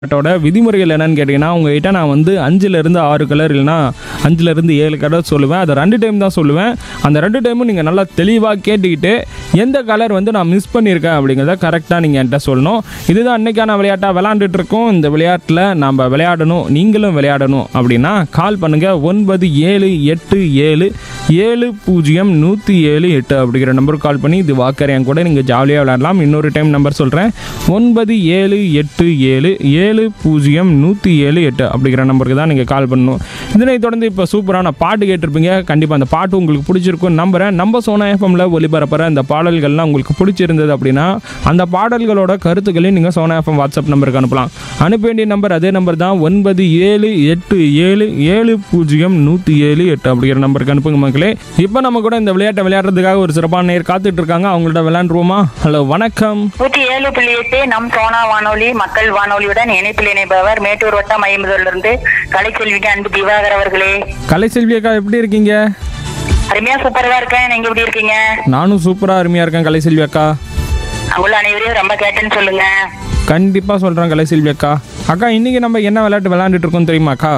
விளையாட்டோட விதிமுறைகள் என்னன்னு கேட்டிங்கன்னா உங்ககிட்ட நான் வந்து அஞ்சுலேருந்து ஆறு கலர் இல்லைன்னா அஞ்சுலேருந்து ஏழு கலர் சொல்லுவேன் அதை ரெண்டு டைம் தான் சொல்லுவேன் அந்த ரெண்டு டைமும் நீங்கள் நல்லா தெளிவாக கேட்டுக்கிட்டு எந்த கலர் வந்து நான் மிஸ் பண்ணியிருக்கேன் அப்படிங்கிறத கரெக்டாக நீங்கள் என்கிட்ட சொல்லணும் இதுதான் அன்னைக்கான விளையாட்டாக விளையாண்டுட்டு இருக்கோம் இந்த விளையாட்டில் நம்ம விளையாடணும் நீங்களும் விளையாடணும் அப்படின்னா கால் பண்ணுங்கள் ஒன்பது ஏழு எட்டு ஏழு ஏழு பூஜ்ஜியம் நூற்றி ஏழு எட்டு அப்படிங்கிற நம்பருக்கு கால் பண்ணி இது வாக்கர் என் கூட நீங்கள் ஜாலியாக விளையாடலாம் இன்னொரு டைம் நம்பர் சொல்கிறேன் ஒன்பது ஏழு எட்டு ஏழு ஏழு பூஜ்ஜியம் நூற்றி ஏழு எட்டு அப்படிங்கிற நம்பருக்கு தான் நீங்கள் கால் பண்ணணும் இதனை தொடர்ந்து இப்போ சூப்பரான பாட்டு கேட்டிருப்பீங்க கண்டிப்பாக அந்த பாட்டு உங்களுக்கு பிடிச்சிருக்கும் நம்புறேன் நம்ம சோனா எஃப்எம்ல ஒளிபரப்புற அந்த பாடல்கள்லாம் உங்களுக்கு பிடிச்சிருந்தது அப்படின்னா அந்த பாடல்களோட கருத்துக்களையும் நீங்கள் சோனா எஃப்எம் வாட்ஸ்அப் நம்பருக்கு அனுப்பலாம் அனுப்ப வேண்டிய நம்பர் அதே நம்பர் தான் ஒன்பது ஏழு எட்டு ஏழு ஏழு பூஜ்ஜியம் நூற்றி ஏழு எட்டு அப்படிங்கிற நம்பருக்கு அனுப்புங்க மக்களே இப்போ நம்ம கூட இந்த விளையாட்டை விளையாடுறதுக்காக ஒரு சிறப்பான நேர் காத்துட்டு இருக்காங்க அவங்கள்ட்ட விளையாண்டுருவோமா ஹலோ வணக்கம் நூற்றி ஏழு புள்ளி எட்டு நம் சோனா வானொலி மக்கள் வானொலியுடன் இணைப்பில் இணைப்பவர் மேட்டூர் வட்டம் ஐம்பதுலிருந்து கலைச்செல்விக்கு அன்பு திவாகர் அவர்களே கலைசெல்வி அக்கா எப்படி இருக்கீங்க அருமையா சூப்பரா இருக்கேன் நீங்க எப்படி இருக்கீங்க நானும் சூப்பராக அருமையாக இருக்கேன் கலைசெல்வி அக்கா அங்குள்ள அனைவரையும் ரொம்ப கேட்டேன்னு சொல்லுங்க கண்டிப்பாக சொல்கிறேன் கலைசெல்வி அக்கா அக்கா இன்றைக்கி நம்ம என்ன விளையாட்டு விளையாண்டுட்டு இருக்கோம் தெரியுமா அக்கா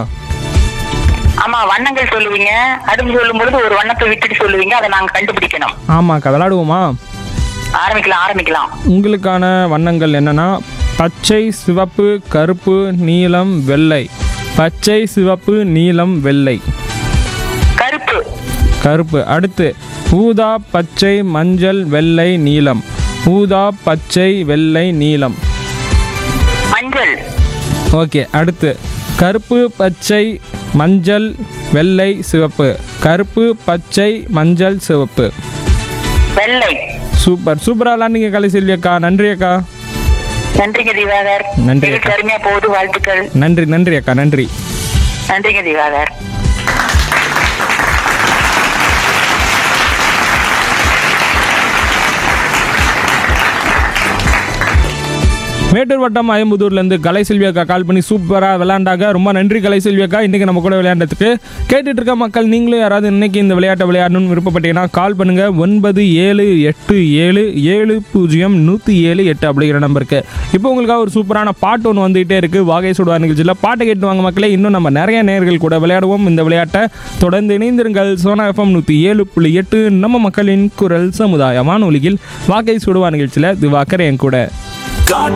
ஆமா வண்ணங்கள் சொல்லுவீங்க அடுத்து சொல்லும் பொழுது ஒரு வண்ணத்தை விட்டுட்டு சொல்லுவீங்க அதை நாங்க கண்டுபிடிக்கணும் ஆமாம் அக்கா விளையாடுவோமா ஆரம்பிக்கலாம் ஆரம்பிக்கலாம் உங்களுக்கான வண்ணங்கள் என்னன்னா பச்சை சிவப்பு கருப்பு நீலம் வெள்ளை பச்சை சிவப்பு நீலம் வெள்ளை கருப்பு கருப்பு அடுத்து ஊதா பச்சை மஞ்சள் வெள்ளை நீலம் ஊதா பச்சை வெள்ளை நீலம் மஞ்சள் ஓகே அடுத்து கருப்பு பச்சை மஞ்சள் வெள்ளை சிவப்பு கருப்பு பச்சை மஞ்சள் சிவப்பு வெள்ளை சூப்பர் சூப்பராக விளாண்டிங்க கலை செல்வி அக்கா நன்றி அக்கா நன்றிங்க திவாகர் நன்றி. நிகழ்ச்சி அருமையா போகுது வாழ்த்துக்கள் நன்றி நன்றி அக்கா நன்றி நன்றிங்க திவாகர் மேட்டூர் வட்டம் ஐம்பதூர்லேருந்து கலை செல்வி அக்கா கால் பண்ணி சூப்பராக விளையாண்டாங்க ரொம்ப நன்றி கலை செல்வி அக்கா இன்றைக்கி நம்ம கூட விளையாண்டதுக்கு கேட்டுட்டு இருக்க மக்கள் நீங்களும் யாராவது இன்னைக்கு இந்த விளையாட்டை விளையாடணும்னு விருப்பப்பட்டீங்கன்னா கால் பண்ணுங்கள் ஒன்பது ஏழு எட்டு ஏழு ஏழு பூஜ்ஜியம் நூற்றி ஏழு எட்டு அப்படிங்கிற நம்பருக்கு இப்போ உங்களுக்காக ஒரு சூப்பரான பாட்டு ஒன்று வந்துகிட்டே இருக்குது வாகை சுடுவா நிகழ்ச்சியில் பாட்டை கேட்டு வாங்க மக்களே இன்னும் நம்ம நிறைய நேர்கள் கூட விளையாடுவோம் இந்த விளையாட்டை தொடர்ந்து இணைந்திருங்கள் சோனா எஃப்எம் நூற்றி ஏழு புள்ளி எட்டு நம்ம மக்களின் குரல் சமுதாய வானொலியில் வாகை சுடுவா நிகழ்ச்சியில் திவாக்கர் என் கூட